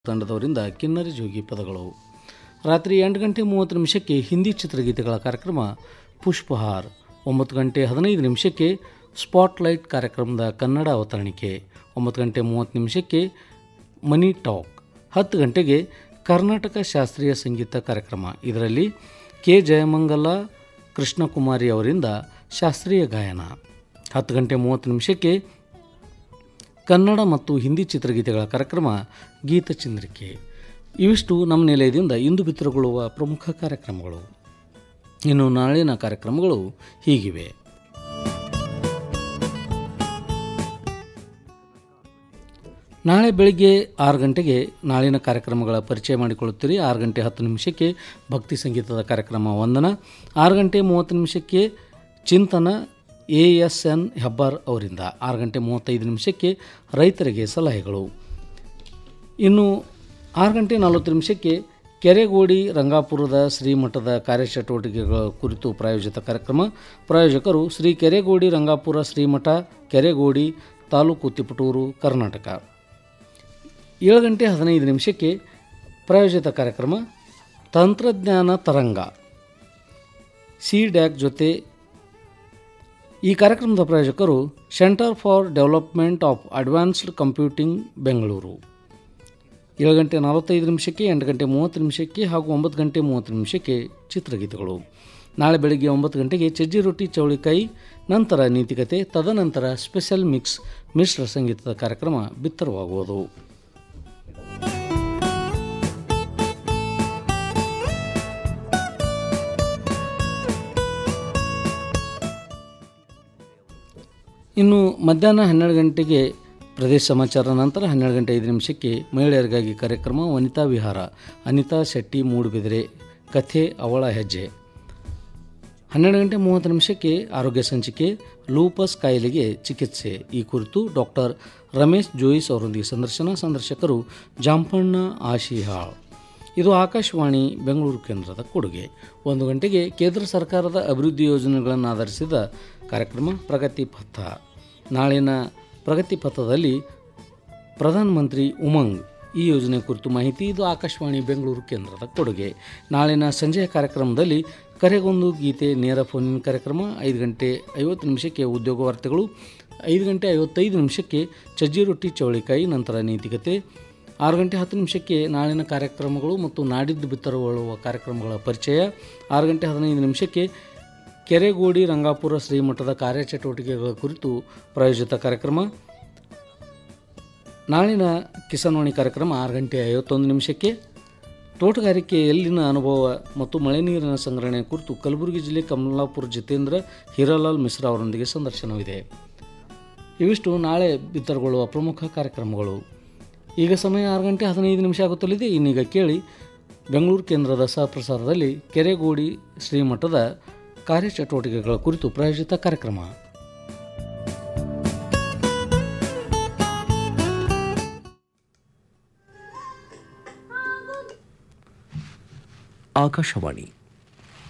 ತಂಡದವರಿಂದ ಕಿನ್ನರಿ ಜೋಗಿ ಪದಗಳು ರಾತ್ರಿ ಎಂಟು ಗಂಟೆ ಮೂವತ್ತು ನಿಮಿಷಕ್ಕೆ ಹಿಂದಿ ಚಿತ್ರಗೀತೆಗಳ ಕಾರ್ಯಕ್ರಮ ಪುಷ್ಪಹಾರ್ ಒಂಬತ್ತು ಗಂಟೆ ಹದಿನೈದು ನಿಮಿಷಕ್ಕೆ ಸ್ಪಾಟ್ಲೈಟ್ ಕಾರ್ಯಕ್ರಮದ ಕನ್ನಡ ಅವತರಣಿಕೆ ಒಂಬತ್ತು ಗಂಟೆ ಮೂವತ್ತು ನಿಮಿಷಕ್ಕೆ ಮನಿ ಟಾಕ್ ಹತ್ತು ಗಂಟೆಗೆ ಕರ್ನಾಟಕ ಶಾಸ್ತ್ರೀಯ ಸಂಗೀತ ಕಾರ್ಯಕ್ರಮ ಇದರಲ್ಲಿ ಕೆ ಜಯಮಂಗಲ ಕೃಷ್ಣಕುಮಾರಿ ಅವರಿಂದ ಶಾಸ್ತ್ರೀಯ ಗಾಯನ ಹತ್ತು ಗಂಟೆ ಮೂವತ್ತು ನಿಮಿಷಕ್ಕೆ ಕನ್ನಡ ಮತ್ತು ಹಿಂದಿ ಚಿತ್ರಗೀತೆಗಳ ಕಾರ್ಯಕ್ರಮ ಗೀತಚಂದ್ರಿಕೆ ಇವಿಷ್ಟು ನಮ್ಮ ನಿಲಯದಿಂದ ಇಂದು ಬಿತ್ತರಗೊಳ್ಳುವ ಪ್ರಮುಖ ಕಾರ್ಯಕ್ರಮಗಳು ಇನ್ನು ನಾಳಿನ ಕಾರ್ಯಕ್ರಮಗಳು ಹೀಗಿವೆ ನಾಳೆ ಬೆಳಿಗ್ಗೆ ಆರು ಗಂಟೆಗೆ ನಾಳಿನ ಕಾರ್ಯಕ್ರಮಗಳ ಪರಿಚಯ ಮಾಡಿಕೊಳ್ಳುತ್ತೀರಿ ಆರು ಗಂಟೆ ಹತ್ತು ನಿಮಿಷಕ್ಕೆ ಭಕ್ತಿ ಸಂಗೀತದ ಕಾರ್ಯಕ್ರಮ ವಂದನ ಆರು ಗಂಟೆ ಮೂವತ್ತು ನಿಮಿಷಕ್ಕೆ ಚಿಂತನ ಎ ಎಸ್ ಎನ್ ಹೆಬ್ಬಾರ್ ಅವರಿಂದ ಆರು ಗಂಟೆ ಮೂವತ್ತೈದು ನಿಮಿಷಕ್ಕೆ ರೈತರಿಗೆ ಸಲಹೆಗಳು ಇನ್ನು ಆರು ಗಂಟೆ ನಲವತ್ತು ನಿಮಿಷಕ್ಕೆ ಕೆರೆಗೋಡಿ ರಂಗಾಪುರದ ಶ್ರೀಮಠದ ಕಾರ್ಯಚಟುವಟಿಕೆಗಳ ಕುರಿತು ಪ್ರಾಯೋಜಿತ ಕಾರ್ಯಕ್ರಮ ಪ್ರಾಯೋಜಕರು ಶ್ರೀ ಕೆರೆಗೋಡಿ ರಂಗಾಪುರ ಶ್ರೀಮಠ ಕೆರೆಗೋಡಿ ತಾಲೂಕು ತಿಪಟೂರು ಕರ್ನಾಟಕ ಏಳು ಗಂಟೆ ಹದಿನೈದು ನಿಮಿಷಕ್ಕೆ ಪ್ರಾಯೋಜಿತ ಕಾರ್ಯಕ್ರಮ ತಂತ್ರಜ್ಞಾನ ತರಂಗ ಸಿ ಡ್ಯಾಕ್ ಜೊತೆ ಈ ಕಾರ್ಯಕ್ರಮದ ಪ್ರಾಯೋಜಕರು centre for development of advanced computing Bengaluru ಏಳು ಗಂಟೆ ನಲವತ್ತೈದು ನಿಮಿಷಕ್ಕೆ ಎಂಟು ಗಂಟೆ ಮೂವತ್ತು ನಿಮಿಷಕ್ಕೆ ಹಾಗೂ ಒಂಬತ್ತು ಗಂಟೆ ಮೂವತ್ತು ನಿಮಿಷಕ್ಕೆ ಚಿತ್ರಗೀತೆಗಳು ನಾಳೆ ಬೆಳಗ್ಗೆ ಒಂಬತ್ತು ಗಂಟೆಗೆ ಚಜ್ಜಿ ರೊಟ್ಟಿ ಚೌಳಿಕಾಯಿ ನಂತರ ನೀತಿಕತೆ ತದನಂತರ ಸ್ಪೆಷಲ್ ಮಿಕ್ಸ್ ಮಿಶ್ರ ಸಂಗೀತದ ಕಾರ್ಯಕ್ರಮ ಬಿತ್ತರವಾಗುವುದು ಇನ್ನು ಮಧ್ಯಾಹ್ನ ಹನ್ನೆರಡು ಗಂಟೆಗೆ ಪ್ರದೇಶ ಸಮಾಚಾರ ನಂತರ ಹನ್ನೆರಡು ಗಂಟೆ ಐದು ನಿಮಿಷಕ್ಕೆ ಮಹಿಳೆಯರಿಗಾಗಿ ಕಾರ್ಯಕ್ರಮ ವನಿತಾ ವಿಹಾರ ಅನಿತಾ ಶೆಟ್ಟಿ ಮೂಡುಬಿದಿರೆ ಕಥೆ ಅವಳ ಹೆಜ್ಜೆ ಹನ್ನೆರಡು ಗಂಟೆ ಮೂವತ್ತು ನಿಮಿಷಕ್ಕೆ ಆರೋಗ್ಯ ಸಂಚಿಕೆ ಲೂಪಸ್ ಕಾಯಿಲೆಗೆ ಚಿಕಿತ್ಸೆ ಈ ಕುರಿತು ಡಾಕ್ಟರ್ ರಮೇಶ್ ಜೋಯಿಸ್ ಅವರೊಂದಿಗೆ ಸಂದರ್ಶನ ಸಂದರ್ಶಕರು ಜಾಂಪಣ್ಣ ಆಶಿಹಾಳ್ ಇದು ಆಕಾಶವಾಣಿ ಬೆಂಗಳೂರು ಕೇಂದ್ರದ ಕೊಡುಗೆ ಒಂದು ಗಂಟೆಗೆ ಕೇಂದ್ರ ಸರ್ಕಾರದ ಅಭಿವೃದ್ಧಿ ಯೋಜನೆಗಳನ್ನು ಆಧರಿಸಿದ ಕಾರ್ಯಕ್ರಮ ಪ್ರಗತಿ ಪಥ ನಾಳಿನ ಪ್ರಗತಿ ಪಥದಲ್ಲಿ ಪ್ರಧಾನಮಂತ್ರಿ ಉಮಂಗ್ ಈ ಯೋಜನೆ ಕುರಿತು ಮಾಹಿತಿ ಇದು ಆಕಾಶವಾಣಿ ಬೆಂಗಳೂರು ಕೇಂದ್ರದ ಕೊಡುಗೆ ನಾಳಿನ ಸಂಜೆಯ ಕಾರ್ಯಕ್ರಮದಲ್ಲಿ ಕರೆಗೊಂದು ಗೀತೆ ನೇರ ಫೋನಿನ ಕಾರ್ಯಕ್ರಮ ಐದು ಗಂಟೆ ಐವತ್ತು ನಿಮಿಷಕ್ಕೆ ಉದ್ಯೋಗ ವಾರ್ತೆಗಳು ಐದು ಗಂಟೆ ಐವತ್ತೈದು ನಿಮಿಷಕ್ಕೆ ಚಜ್ಜಿ ರೊಟ್ಟಿ ಚೌಳಿಕಾಯಿ ನಂತರ ನೀತಿಕತೆ ಆರು ಗಂಟೆ ಹತ್ತು ನಿಮಿಷಕ್ಕೆ ನಾಳಿನ ಕಾರ್ಯಕ್ರಮಗಳು ಮತ್ತು ನಾಡಿದ್ದು ಬಿತ್ತರಗೊಳ್ಳುವ ಕಾರ್ಯಕ್ರಮಗಳ ಪರಿಚಯ ಆರು ಗಂಟೆ ಹದಿನೈದು ನಿಮಿಷಕ್ಕೆ ಕೆರೆಗೋಡಿ ರಂಗಾಪುರ ಶ್ರೀಮಠದ ಕಾರ್ಯಚಟುವಟಿಕೆಗಳ ಕುರಿತು ಪ್ರಾಯೋಜಿತ ಕಾರ್ಯಕ್ರಮ ನಾಳಿನ ಕಿಸಾನ್ವಾಣಿ ಕಾರ್ಯಕ್ರಮ ಆರು ಗಂಟೆ ಐವತ್ತೊಂದು ನಿಮಿಷಕ್ಕೆ ತೋಟಗಾರಿಕೆಯಲ್ಲಿನ ಅನುಭವ ಮತ್ತು ಮಳೆ ನೀರಿನ ಸಂಗ್ರಹಣೆ ಕುರಿತು ಕಲಬುರಗಿ ಜಿಲ್ಲೆ ಕಮಲಾಪುರ ಜಿತೇಂದ್ರ ಹೀರಾಲಾಲ್ ಮಿಶ್ರಾ ಅವರೊಂದಿಗೆ ಸಂದರ್ಶನವಿದೆ ಇವಿಷ್ಟು ನಾಳೆ ಬಿತ್ತರಗೊಳ್ಳುವ ಪ್ರಮುಖ ಕಾರ್ಯಕ್ರಮಗಳು ಈಗ ಸಮಯ ಆರು ಗಂಟೆ ಹದಿನೈದು ನಿಮಿಷ ಆಗುತ್ತಲಿದೆ ಇನ್ನೀಗ ಕೇಳಿ ಬೆಂಗಳೂರು ಕೇಂದ್ರದ ಸಹಪ್ರಸಾರದಲ್ಲಿ ಕೆರೆಗೋಡಿ ಶ್ರೀಮಠದ ಕಾರ್ಯಚಟುವಟಿಕೆಗಳ ಕುರಿತು ಪ್ರಾಯೋಜಿತ ಕಾರ್ಯಕ್ರಮ ಆಕಾಶವಾಣಿ